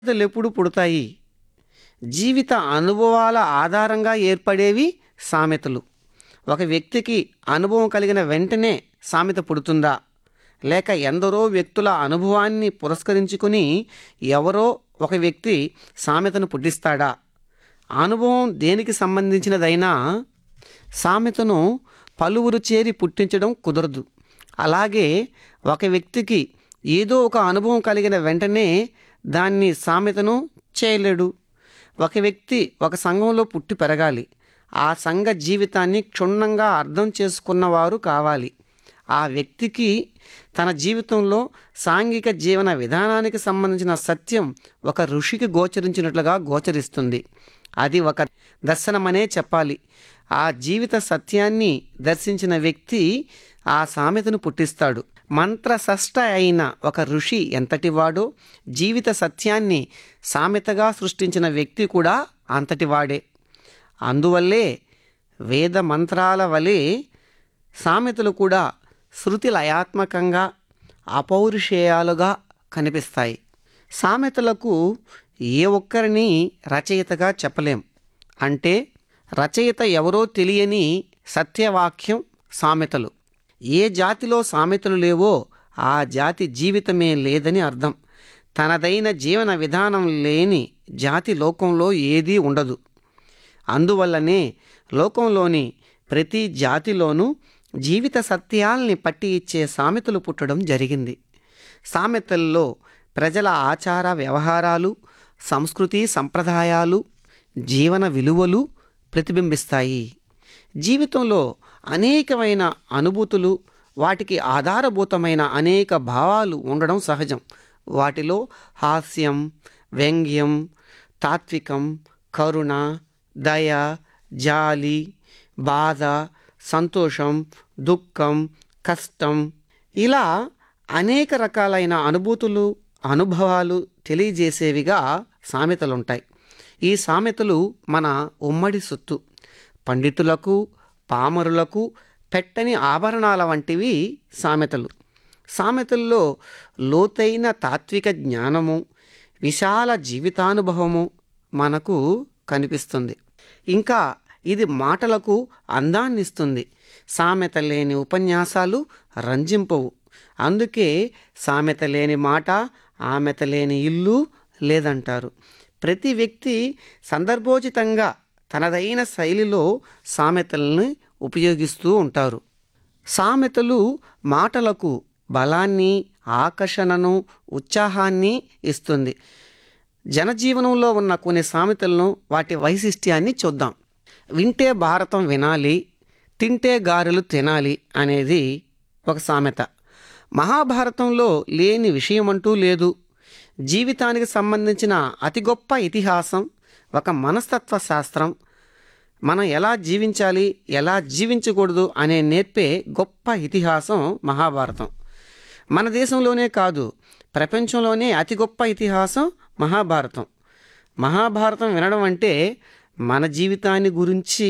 సామెతలు ఎప్పుడు పుడతాయి జీవిత అనుభవాల ఆధారంగా ఏర్పడేవి సామెతలు ఒక వ్యక్తికి అనుభవం కలిగిన వెంటనే సామెత పుడుతుందా లేక ఎందరో వ్యక్తుల అనుభవాన్ని పురస్కరించుకుని ఎవరో ఒక వ్యక్తి సామెతను పుట్టిస్తాడా అనుభవం దేనికి సంబంధించినదైనా సామెతను పలువురు చేరి పుట్టించడం కుదరదు అలాగే ఒక వ్యక్తికి ఏదో ఒక అనుభవం కలిగిన వెంటనే దాన్ని సామెతను చేయలేడు ఒక వ్యక్తి ఒక సంఘంలో పుట్టి పెరగాలి ఆ సంఘ జీవితాన్ని క్షుణ్ణంగా అర్థం చేసుకున్నవారు కావాలి ఆ వ్యక్తికి తన జీవితంలో సాంఘిక జీవన విధానానికి సంబంధించిన సత్యం ఒక ఋషికి గోచరించినట్లుగా గోచరిస్తుంది అది ఒక దర్శనమనే చెప్పాలి ఆ జీవిత సత్యాన్ని దర్శించిన వ్యక్తి ఆ సామెతను పుట్టిస్తాడు మంత్రసష్ట అయిన ఒక ఋషి ఎంతటివాడో జీవిత సత్యాన్ని సామెతగా సృష్టించిన వ్యక్తి కూడా అంతటివాడే అందువల్లే వేద మంత్రాల వలె సామెతలు కూడా శృతి లయాత్మకంగా అపౌరుషేయాలుగా కనిపిస్తాయి సామెతలకు ఏ ఒక్కరిని రచయితగా చెప్పలేం అంటే రచయిత ఎవరో తెలియని సత్యవాక్యం సామెతలు ఏ జాతిలో సామెతలు లేవో ఆ జాతి జీవితమే లేదని అర్థం తనదైన జీవన విధానం లేని జాతి లోకంలో ఏదీ ఉండదు అందువల్లనే లోకంలోని ప్రతి జాతిలోనూ జీవిత సత్యాల్ని పట్టి ఇచ్చే సామెతలు పుట్టడం జరిగింది సామెతల్లో ప్రజల ఆచార వ్యవహారాలు సంస్కృతి సంప్రదాయాలు జీవన విలువలు ప్రతిబింబిస్తాయి జీవితంలో అనేకమైన అనుభూతులు వాటికి ఆధారభూతమైన అనేక భావాలు ఉండడం సహజం వాటిలో హాస్యం వ్యంగ్యం తాత్వికం కరుణ దయ జాలి బాధ సంతోషం దుఃఖం కష్టం ఇలా అనేక రకాలైన అనుభూతులు అనుభవాలు తెలియజేసేవిగా సామెతలుంటాయి ఈ సామెతలు మన ఉమ్మడి సొత్తు పండితులకు పామరులకు పెట్టని ఆభరణాల వంటివి సామెతలు సామెతల్లో లోతైన తాత్విక జ్ఞానము విశాల జీవితానుభవము మనకు కనిపిస్తుంది ఇంకా ఇది మాటలకు అందాన్నిస్తుంది సామెత లేని ఉపన్యాసాలు రంజింపవు అందుకే సామెత లేని మాట ఆమెత లేని ఇల్లు లేదంటారు ప్రతి వ్యక్తి సందర్భోచితంగా తనదైన శైలిలో సామెతల్ని ఉపయోగిస్తూ ఉంటారు సామెతలు మాటలకు బలాన్ని ఆకర్షణను ఉత్సాహాన్ని ఇస్తుంది జనజీవనంలో ఉన్న కొన్ని సామెతలను వాటి వైశిష్ట్యాన్ని చూద్దాం వింటే భారతం వినాలి తింటే గారెలు తినాలి అనేది ఒక సామెత మహాభారతంలో లేని విషయం అంటూ లేదు జీవితానికి సంబంధించిన అతి గొప్ప ఇతిహాసం ఒక మనస్తత్వ శాస్త్రం మనం ఎలా జీవించాలి ఎలా జీవించకూడదు అనే నేర్పే గొప్ప ఇతిహాసం మహాభారతం మన దేశంలోనే కాదు ప్రపంచంలోనే అతి గొప్ప ఇతిహాసం మహాభారతం మహాభారతం వినడం అంటే మన జీవితాన్ని గురించి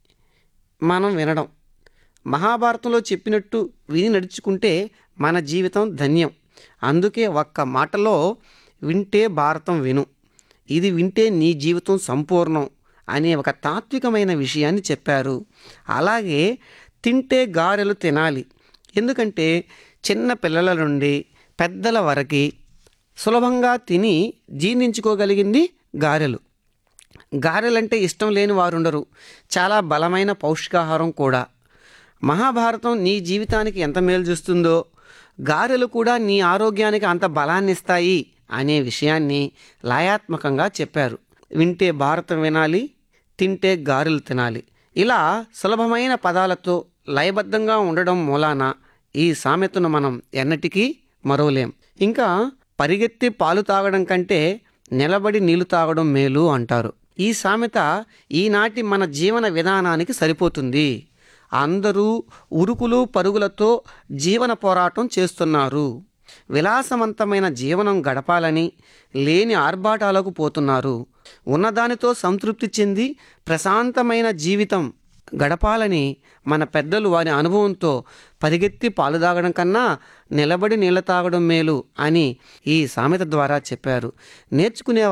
మనం వినడం మహాభారతంలో చెప్పినట్టు విని నడుచుకుంటే మన జీవితం ధన్యం అందుకే ఒక్క మాటలో వింటే భారతం విను ఇది వింటే నీ జీవితం సంపూర్ణం అనే ఒక తాత్వికమైన విషయాన్ని చెప్పారు అలాగే తింటే గారెలు తినాలి ఎందుకంటే చిన్న పిల్లల నుండి పెద్దల వరకు సులభంగా తిని జీర్ణించుకోగలిగింది గారెలు గారెలంటే ఇష్టం లేని వారుండరు చాలా బలమైన పౌష్టికాహారం కూడా మహాభారతం నీ జీవితానికి ఎంత మేలు చేస్తుందో గారెలు కూడా నీ ఆరోగ్యానికి అంత బలాన్ని ఇస్తాయి అనే విషయాన్ని లయాత్మకంగా చెప్పారు వింటే భారతం వినాలి తింటే గారెలు తినాలి ఇలా సులభమైన పదాలతో లయబద్ధంగా ఉండడం మూలాన ఈ సామెతను మనం ఎన్నటికీ మరవలేం ఇంకా పరిగెత్తి పాలు తాగడం కంటే నిలబడి నీళ్లు తాగడం మేలు అంటారు ఈ సామెత ఈనాటి మన జీవన విధానానికి సరిపోతుంది అందరూ ఉరుకులు పరుగులతో జీవన పోరాటం చేస్తున్నారు విలాసవంతమైన జీవనం గడపాలని లేని ఆర్భాటాలకు పోతున్నారు ఉన్నదానితో సంతృప్తి చెంది ప్రశాంతమైన జీవితం గడపాలని మన పెద్దలు వారి అనుభవంతో పరిగెత్తి పాలు తాగడం కన్నా నిలబడి నీళ్ళ తాగడం మేలు అని ఈ సామెత ద్వారా చెప్పారు నేర్చుకునే